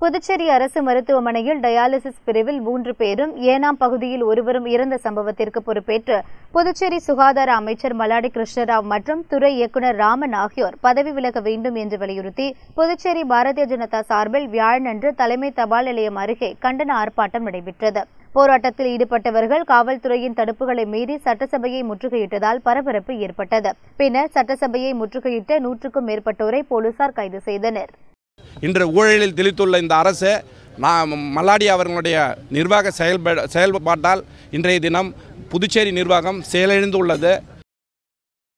புதுச்சேரி அரசு மருத்துவமனையில் டயாலிசிஸ் பிரிவில் மூன்று பேரும் ஏனாம் பகுதியில் ஒருவரும் இறந்த சம்பவத்திற்கு பொறுப்பேற்று புதுச்சேரி சுகாதார அமைச்சர் மல்லாடி கிருஷ்ணராவ் மற்றும் துறை இயக்குநர் ராமன் ஆகியோர் பதவி விலக வேண்டும் என்று வலியுறுத்தி புதுச்சேரி பாரதிய ஜனதா சார்பில் வியாழனன்று தலைமை தபால் நிலையம் அருகே கண்டன ஆர்ப்பாட்டம் நடைபெற்றது போராட்டத்தில் ஈடுபட்டவர்கள் காவல்துறையின் தடுப்புகளை மீறி சட்டசபையை முற்றுகையிட்டதால் பரபரப்பு ஏற்பட்டது பின்னர் சட்டசபையை முற்றுகையிட்ட நூற்றுக்கும் மேற்பட்டோரை போலீசார் கைது செய்தனர் இன்று ஊழலில் திணித்துள்ள இந்த அரசு நான் மல்லாடி அவர்களுடைய நிர்வாக செயல்பட செயல்பாட்டால் இன்றைய தினம் புதுச்சேரி நிர்வாகம் செயலிழந்து உள்ளது